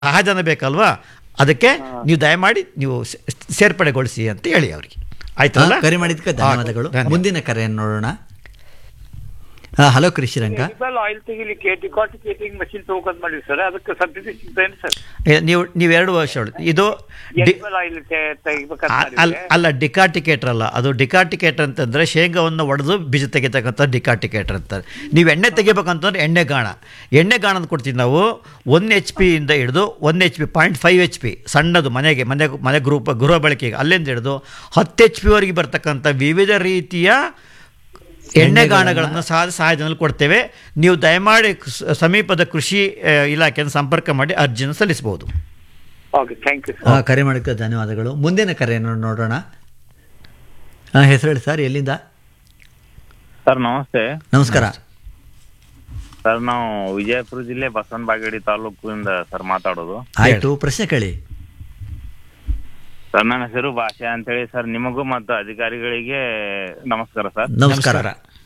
ಸಹಜನ ಬೇಕಲ್ವಾ ಅದಕ್ಕೆ ನೀವು ದಯಮಾಡಿ ನೀವು ಸೇ- ಸೇರ್ಪಡೆಗೊಳಿಸಿ ಅಂತ ಹೇಳಿ ಅವರಿಗೆ ಆಯ್ತಲ್ಲ ಕರೆ ಮಾಡಿದ್ದಕ್ಕೆ ಧನ್ಯವಾದಗಳು ಧನ್ಯವಾದ. ಮುಂದಿನ ಕರೆಯನ್ನು ನೋಡೋಣ ಹಾ ಹಲೋ ಕೃಷಿರಂಗ ಎನಿಮಲ್ ಆಯಿಲ್ ತೆಗಿಲಿಕ್ಕೆ ಡಿಕಾಟಿಕೇಟಿಂಗ್ ಮಷಿನ್ ತಗೋಕಂತ ಮಾಡಿವಿ ಸರ್ ಅದಕ್ಕೆ ಸಬ್ಸಿಡಿ ಸಿಗ್ತೇನೆ ಸರ್ ಏ, ನೀವು ನೀವು ಎರಡು ವರ್ಷ ಹೇಳಿ. ಇದು ಡಿ ಎನಿಮಲ್ ಆಯಿಲ್ ತೆಗಿಬೇಕಂತ ಅ- ಅಲ್ಲ ಅಲ್ಲ ಡಿಕಾಟಿಕೇಟರ್ ಅಲ್ಲ ಅದು ಡಿಕಾಟಿಕೇಟರ್ ಅಂತಂದರೆ ಶೇಂಗಾವನ್ನು ಒಡೆದು ಬೀಜ ತೆಗಿತಕ್ಕಂಥ ಡಿಕಾಟಿಕೇಟರ್ ಅಂತಾರೆ ನೀವು ಎಣ್ಣೆ ತೆಗಿಬೇಕಂತಂದ್ರೆ ಎಣ್ಣೆ ಗಾಣ ಎಣ್ಣೆ ಗಾಣ ಅಂತ ಕೊಡ್ತೀವಿ ನಾವು ಒನ್ ಎಚ್ ಪಿಯಿಂದ ಹಿಡಿದು one H P point five H P ಸಣ್ಣದು ಮನೆಗೆ ಮನೆ ಮನೆ ಗ್ರೂಪ್ ಗೃಹ ಬಳಕೆಗೆ ಅಲ್ಲಿಂದ ಹಿಡಿದು ಹತ್ತು ಎಚ್ ಪಿವರೆಗೆ ಬರ್ತಕ್ಕಂಥ ವಿವಿಧ ರೀತಿಯ ಎಣ್ಣೆಗಾಣಗಳನ್ನು ಸಹ ಸಹಾಯಧನದಲ್ಲಿ ಕೊಡ್ತೇವೆ ನೀವು ದಯಮಾಡಿ ಸ- ಸಮೀಪದ ಕೃಷಿ ಆ, ಇಲಾಖೆಯನ್ನು ಸಂಪರ್ಕ ಮಾಡಿ ಅರ್ಜಿಯನ್ನು ಸಲ್ಲಿಸಬಹುದು ಓಕೆ ಥ್ಯಾಂಕ್ ಯು ಆ, ಕರೆ ಮಾಡಿದ್ದಕ್ಕೆ ಧನ್ಯವಾದಗಳು ಮುಂದಿನ ಕರೆಯನ್ನು ನೋಡೋಣ ಹಾಂ ಹೆಸರು ಹೇಳಿ ಸರ್ ಎಲ್ಲಿಂದ ಸರ್ ನಮಸ್ತೆ ನಮಸ್ಕಾರ ಸರ್ ನಾವು ವಿಜಯಪುರ ಜಿಲ್ಲೆ ಬಸವನ ಬಾಗೇಡಿ ತಾಲೂಕಿಂದ ಸರ್ ಮಾತಾಡೋದು ಆಯಿತು ಪ್ರಶ್ನೆ ಕೇಳಿ ಸರ್ ನನ್ನ ಹೆಸರು ಭಾಷೆ ಅಂತೇಳಿ ಸರ್ ನಿಮಗೂ ಮತ್ತು ಅಧಿಕಾರಿಗಳಿಗೆ ನಮಸ್ಕಾರ ಸರ್ ನಮಸ್ಕಾರ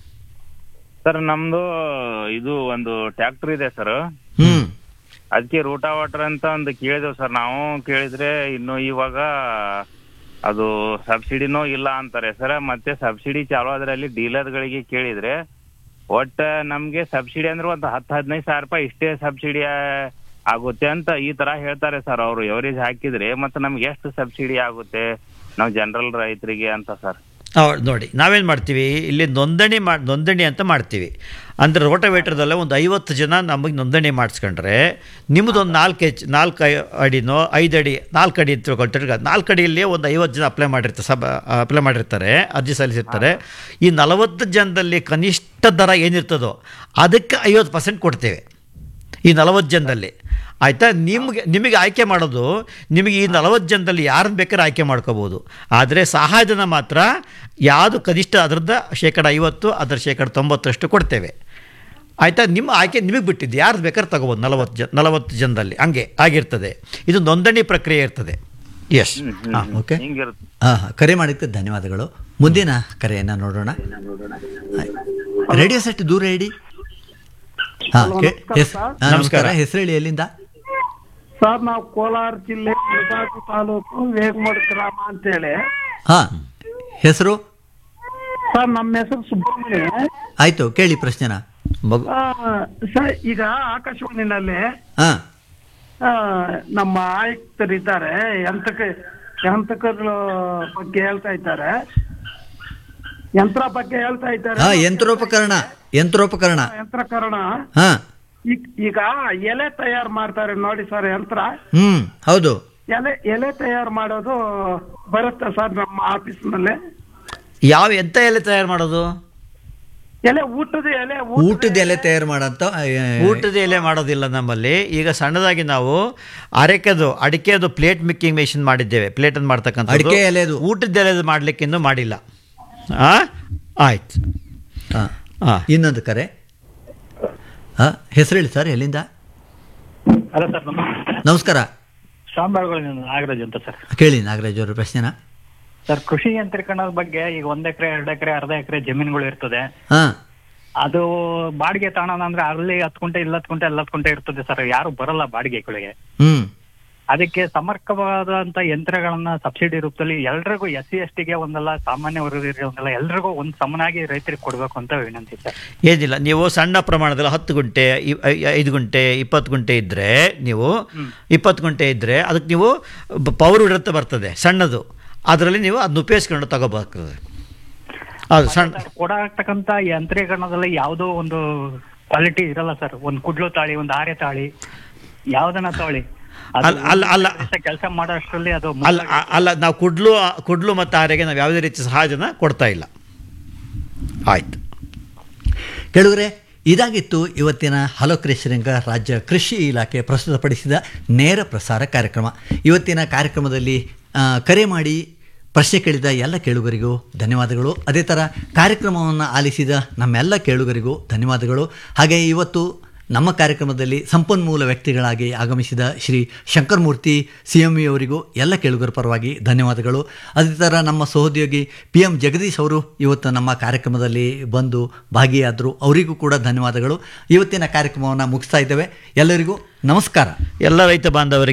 ಸರ್ ನಮ್ದು ಇದು ಒಂದು ಟ್ರ್ಯಾಕ್ಟರ್ ಇದೆ ಸರ್ ಹ್ಮ್ ಅದಕ್ಕೆ ರೂಟಾವಾಟರ್ ಅಂತ ಒಂದು ಕೇಳಿದೆವು ಸರ್ ನಾವು ಕೇಳಿದ್ರೆ ಇನ್ನು ಇವಾಗ ಅದು ಸಬ್ಸಿಡಿನೂ ಇಲ್ಲ ಅಂತಾರೆ ಸರ್ ಮತ್ತೆ ಸಬ್ಸಿಡಿ ಚಾಲು ಆದ್ರಲ್ಲಿ ಡೀಲರ್ಗಳಿಗೆ ಕೇಳಿದ್ರೆ ಒಟ್ಟ ನಮ್ಗೆ ಸಬ್ಸಿಡಿ ಅಂದ್ರೆ ಒಂದು ಹತ್ತು ಹದಿನೈದು ಸಾವಿರ ರೂಪಾಯಿ ಇಷ್ಟೇ ಸಬ್ಸಿಡಿ ಆಗುತ್ತೆ ಅಂತ ಈ ತರ ಹೇಳ್ತಾರೆ ಸರ್ ಅವರು ಎವರೇಜ್ ಹಾಕಿದ್ರೆ ಮತ್ತೆ ನಮ್ಗೆ ಎಷ್ಟು ಸಬ್ಸಿಡಿ ಆಗುತ್ತೆ ನಾವು ಜನರಲ್ ರೈತರಿಗೆ ಅಂತ ಸರ್ ಹೌದು ನೋಡಿ ನಾವೇನು ಮಾಡ್ತೀವಿ ಇಲ್ಲಿ ನೋಂದಣಿ ಮಾಡಿ ನೋಂದಣಿ ಅಂತ ಮಾಡ್ತೀವಿ ಅಂದರೆ ರೋಟೋವೇಟ್ರದಲ್ಲೇ ಒಂದು ಐವತ್ತು ಜನ ನಮಗೆ ನೋಂದಣಿ ಮಾಡಿಸ್ಕೊಂಡ್ರೆ ನಿಮ್ಮದೊಂದು ನಾಲ್ಕು ಎಚ್ ನಾಲ್ಕು ಐ- ಅಡಿನೋ ಐದು ಅಡಿ ನಾಲ್ಕು ಅಡಿ ಅಂತ ತಿಳ್ಕೊಳ್ತಾರೆ ನಾಲ್ಕು ಅಡಿಯಲ್ಲಿ ಒಂದು ಐವತ್ತು ಜನ ಅಪ್ಲೈ ಮಾಡಿರ್ತಾರೆ ಸಬ್ ಅಪ್ಲೈ ಮಾಡಿರ್ತಾರೆ ಅರ್ಜಿ ಸಲ್ಲಿಸಿರ್ತಾರೆ ಈ ನಲವತ್ತು ಜನದಲ್ಲಿ ಕನಿಷ್ಠ ದರ ಏನಿರ್ತದೋ ಅದಕ್ಕೆ ಐವತ್ತು ಪರ್ಸೆಂಟ್ ಕೊಡ್ತೇವೆ ಈ ನಲವತ್ತು ಜನದಲ್ಲಿ ಆಯಿತಾ ನಿಮಗೆ ನಿಮಗೆ ಆಯ್ಕೆ ಮಾಡೋದು ನಿಮಗೆ ಈ ನಲವತ್ತು ಜನದಲ್ಲಿ ಯಾರನ್ನ ಬೇಕಾದ್ರೆ ಆಯ್ಕೆ ಮಾಡ್ಕೋಬೋದು ಆದರೆ ಸಹಾಯಧನ ಮಾತ್ರ ಯಾವುದು ಕನಿಷ್ಠ ಅದರದ್ದು ಶೇಕಡ ಐವತ್ತು ಅದರ ಶೇಕಡ ತೊಂಬತ್ತರಷ್ಟು ಕೊಡ್ತೇವೆ ಆಯಿತಾ ನಿಮ್ಮ ಆಯ್ಕೆ ನಿಮಗೆ ಬಿಟ್ಟಿದ್ದು ಯಾರು ಬೇಕಾದ್ರೆ ತಗೋಬೋದು ನಲವತ್ತು ಜನ ನಲವತ್ತು ಜನದಲ್ಲಿ ಹಂಗೆ ಆಗಿರ್ತದೆ ಇದು ನೋಂದಣಿ ಪ್ರಕ್ರಿಯೆ ಇರ್ತದೆ ಎಸ್ ಹಾಂ ಓಕೆ ಹಿಂಗಿರುತ್ತೆ ಹಾಂ ಹಾಂ ಕರೆ ಮಾಡಿದ್ದಕ್ಕೆ ಧನ್ಯವಾದಗಳು ಮುಂದಿನ ಕರೆಯನ್ನು ನೋಡೋಣ ರೇಡಿಯೋ ಸೆಟ್ ದೂರ ಇಡಿ ಹಾಂ ನಮಸ್ಕಾರ ಹೆಸರು ಹೇಳಿ ಎಲ್ಲಿಂದ ಸರ್ ನಾವು ಕೋಲಾರ ಜಿಲ್ಲೆ ಮುಳಬಾಗಿಲು ತಾಲೂಕು ವೇಗಮೂಡ್ ಗ್ರಾಮ ಅಂತೇಳಿ ಹಾಂ ಹೆಸರು ಸರ್ ನಮ್ಮ ಹೆಸರು ಸುಬ್ರಹ್ಮಣ್ಯ ಆಯಿತು ಕೇಳಿ ಪ್ರಶ್ನೆನ ಮಗು ಆ, ಸರ್ ಈಗ ಆಕಾಶವಾಣಿನಲ್ಲಿ ಹಾಂ ಆ, ನಮ್ಮ ಆಯುಕ್ತರಿದ್ದಾರೆ ಯಂತ್ರಕ ಯಂತ್ರಕರ ಬಗ್ಗೆ ಹೇಳ್ತಾ ಇದ್ದಾರೆ ಯಂತ್ರ ಬಗ್ಗೆ ಹೇಳ್ತಾ ಇದ್ದಾರೆ ಹಾಂ ಯಂತ್ರೋಪಕರಣ ಯಂತ್ರೋಪಕರಣ ಯಂತ್ರಕರಣ ಹಾಂ ಈಗ- ಈಗ ಎಲೆ ತಯಾರು ಮಾಡ್ತಾರೆ ನೋಡಿ ಸರ್ ಯಂತ್ರ ಹ್ಞೂ ಹೌದು ಎಲೆ ಎಲೆ ತಯಾರು ಮಾಡೋದು ಬರುತ್ತೆ ಸರ್ ನಮ್ಮ ಆಫೀಸ್ನಲ್ಲಿ ಯಾವ ಎಂತ ಎಲೆ ತಯಾರು ಮಾಡೋದು ಎಲೆ ಊಟದ ಎಲೆ ಊಟದ ಎಲೆ ತಯಾರು ಮಾಡಂತ ಊಟದ ಎಲೆ ಮಾಡೋದಿಲ್ಲ ನಮ್ಮಲ್ಲಿ ಈಗ ಸಣ್ಣದಾಗಿ ನಾವು ಅರೆಕೆದು ಅಡಿಕೆದು ಪ್ಲೇಟ್ ಮಿಕ್ಕಿಂಗ್ ಮೆಷಿನ್ ಮಾಡಿದ್ದೇವೆ ಪ್ಲೇಟ್ ಅನ್ನು ಮಾಡ್ತಕ್ಕಂಥ ಅಡಿಕೆ ಎಲೆದು. ಊಟದ ಎಲೆದು ಮಾಡ್ಲಿಕ್ಕೆ ಇನ್ನೂ ಮಾಡಿಲ್ಲ ಆ ಆಯ್ತು ಹಾಂ ಹಾಂ ಇನ್ನೊಂದು ಕರೆ ಹಾಂ ಹೆಸರು ಹೇಳಿ ಸರ್ ಎಲ್ಲಿಂದ ಹಲೋ ಸರ್ ನಮಸ್ತೆ ನಮಸ್ಕಾರ ಶಾಂಬಾಳ್ಗಳು ನಾಗರಾಜ್ ಅಂತ ಸರ್ ಕೇಳಿ ನಾಗರಾಜ್ ಅವರ ಪ್ರಶ್ನೆನ ಸರ್ ಕೃಷಿ ಯಂತ್ರೀಕರಣದ ಬಗ್ಗೆ ಈಗ ಒಂದ್ ಎಕರೆ ಎರಡು ಎಕರೆ ಅರ್ಧ ಎಕರೆ ಜಮೀನುಗಳು ಇರ್ತದೆ ಹಾಂ ಅದು ಬಾಡಿಗೆ ತಾಣನ ಅಂದ್ರೆ ಅಲ್ಲಿ ಹತ್ತು ಗುಂಟೆ ಇಲ್ಲ ಹತ್ತು ಗುಂಟೆ ಎಲ್ಲ ಹತ್ತು ಗುಂಟೆ ಇರ್ತದೆ ಸರ್ ಯಾರು ಬರಲ್ಲ ಬಾಡಿಗೆಗಳಿಗೆ ಹ್ಞೂ ಅದಕ್ಕೆ ಸಮರ್ಕವಾದಂತ ಯಂತ್ರಗಳನ್ನ ಸಬ್ಸಿಡಿ ರೂಪದಲ್ಲಿ ಎಲ್ರಿಗೂ ಎಸ್ ಸಿ ಎಸ್ ಟಿಗೆ ಒಂದಲ್ಲ ಸಾಮಾನ್ಯ ವರ್ಗರಿಗೆ ಒಂದಲ್ಲ ಎಲ್ರಿಗೂ ಒಂದ್ ಸಮನಾಗಿ ರೈತರಿಗೆ ಕೊಡ್ಬೇಕು ಅಂತ ವಿನಂತಿ ಸರ್ ಏನಿಲ್ಲ ನೀವು ಸಣ್ಣ ಪ್ರಮಾಣದಲ್ಲಿ ಹತ್ತು ಗುಂಟೆ ಇ- ಐ- ಐದು ಗುಂಟೆ ಇಪ್ಪತ್ತು ಗುಂಟೆ ಇದ್ದರೆ ನೀವು ಇಪ್ಪತ್ತು ಗುಂಟೆ ಇದ್ದರೆ ಅದಕ್ಕೆ ನೀವು ಬ- ಪವರ್ ವಿಡರ್ ಅಂತ ಬರ್ತದೆ ಸಣ್ಣದು ಅದರಲ್ಲಿ ನೀವು ಅದನ್ನ ಉಪಯೋಗಿಸ್ಕೊಂಡು ತಗೋಬೇಕಾಗ್ತದೆ ಅದು ಸಣ್ಣ ಕೊಡತಕ್ಕಂತ ಯಂತ್ರೀಕರಣದಲ್ಲಿ ಯಾವುದೋ ಒಂದು ಕ್ವಾಲಿಟಿ ಇರಲ್ಲ ಸರ್ ಒಂದ್ ಕುಡ್ಲು ತಾಳಿ ಒಂದ್ ಆರೆ ತಾಳಿ ಯಾವ್ದನ್ನ ತಾಳಿ ಅಲ್ಲ- ಅಲ್ಲ- ಅಲ್ಲ. ಕೆಲಸ ಮಾಡೋ ಅಷ್ಟರಲ್ಲಿ ಅದು ಅಲ್ಲ ಅ- ಅಲ್ಲ ನಾವು ಕುಡ್ಲು ಕುಡ್ಲು ಮತ್ತು ಆರೆಗೆ ನಾವು ಯಾವುದೇ ರೀತಿ ಸಹಾಯಧನ ಕೊಡ್ತಾ ಇಲ್ಲ ಆಯ್ತು ಕೇಳುಗರೆ ಇದಾಗಿತ್ತು ಇವತ್ತಿನ ಹಲೋ ಕೃಷಿರಂಗ ರಾಜ್ಯ ಕೃಷಿ ಇಲಾಖೆ ಪ್ರಸ್ತುತಪಡಿಸಿದ ನೇರ ಪ್ರಸಾರ ಕಾರ್ಯಕ್ರಮ ಇವತ್ತಿನ ಕಾರ್ಯಕ್ರಮದಲ್ಲಿ ಆ, ಕರೆ ಮಾಡಿ ಪ್ರಶ್ನೆ ಕೇಳಿದ ಎಲ್ಲ ಕೇಳುಗರಿಗೂ ಧನ್ಯವಾದಗಳು ಅದೇ ಥರ ಕಾರ್ಯಕ್ರಮವನ್ನು ಆಲಿಸಿದ ನಮ್ಮೆಲ್ಲ ಕೇಳುಗರಿಗೂ ಧನ್ಯವಾದಗಳು ಹಾಗೆ ಇವತ್ತು ನಮ್ಮ ಕಾರ್ಯಕ್ರಮದಲ್ಲಿ ಸಂಪನ್ಮೂಲ ವ್ಯಕ್ತಿಗಳಾಗಿ ಆಗಮಿಸಿದ ಶ್ರೀ ಶಂಕರಮೂರ್ತಿ ಸಿ ಎಂ ಅವರಿಗೂ ಎಲ್ಲ ಕೇಳುಗರ ಪರವಾಗಿ ಧನ್ಯವಾದಗಳು ಅದೇ ಥರ ನಮ್ಮ ಸಹೋದ್ಯೋಗಿ ಪಿ ಎಂ ಜಗದೀಶ್ ಅವರು ಇವತ್ತು ನಮ್ಮ ಕಾರ್ಯಕ್ರಮದಲ್ಲಿ ಬಂದು ಭಾಗಿಯಾದರು ಅವರಿಗೂ ಕೂಡ ಧನ್ಯವಾದಗಳು ಇವತ್ತಿನ ಕಾರ್ಯಕ್ರಮವನ್ನು ಮುಗಿಸ್ತಾ ಇದ್ದೇವೆ ಎಲ್ಲರಿಗೂ ನಮಸ್ಕಾರ ಎಲ್ಲ ರೈತ ಬಾಂಧವರಿಗೆ